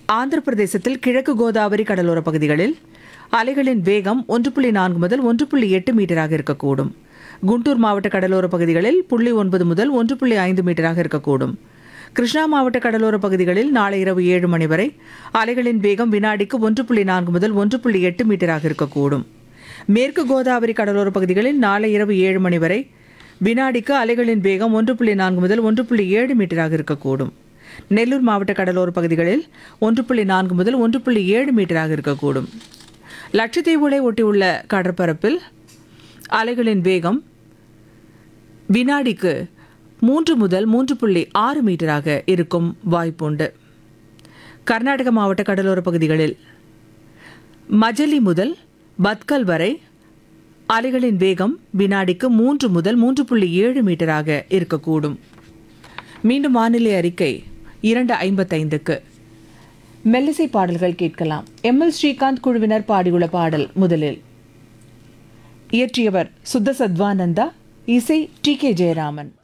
ஆந்திர பிரதேசத்தில் கிழக்கு கோதாவரி கடலோர பகுதிகளில் அலைகளின் வேகம் ஒன்று புள்ளி நான்கு முதல் ஒன்று புள்ளி எட்டு மீட்டராக இருக்கக்கூடும் குண்டூர் மாவட்ட கடலோர பகுதிகளில் புள்ளி ஒன்பது முதல் ஒன்று புள்ளி ஐந்து மீட்டராக இருக்கக்கூடும் கிருஷ்ணா மாவட்ட கடலோர பகுதிகளில் நாளை இரவு ஏழு மணி வரை அலைகளின் வேகம் வினாடிக்கு ஒன்று புள்ளி நான்கு முதல் ஒன்று புள்ளி எட்டு மீட்டராக இருக்கக்கூடும் மேற்கு கோதாவரி கடலோர பகுதிகளில் நாளை இரவு ஏழு மணி வரை வினாடிக்கு அலைகளின் வேகம் ஒன்று புள்ளி நான்கு முதல் ஒன்று புள்ளி ஏழு மீட்டராக இருக்கக்கூடும் நெல்லூர் மாவட்ட கடலோர பகுதிகளில் ஒன்று புள்ளி நான்கு முதல் ஒன்று புள்ளி ஏழு மீட்டராக இருக்கக்கூடும் லட்சத்தீவுகளை ஒட்டியுள்ள கடற்பரப்பில் அலைகளின் வேகம் வினாடிக்கு மூன்று முதல் மூன்று புள்ளி ஆறு மீட்டராக இருக்கும் வாய்ப்புண்டு கர்நாடக மாவட்ட கடலோர பகுதிகளில் மஜலி முதல் பத்கல் வரை அலைகளின் வேகம் வினாடிக்கு மூன்று முதல் மூன்று புள்ளி ஏழு மீட்டராக இருக்கக்கூடும் மீண்டும் வானிலை அறிக்கை இரண்டு ஐம்பத்தைந்துக்கு மெல்லிசை பாடல்கள் கேட்கலாம் எம் எல் ஸ்ரீகாந்த் குழுவினர் பாடியுள்ள பாடல் முதலில் இயற்றியவர் சுத்த சத்வானந்தா இசை டி கே ஜெயராமன்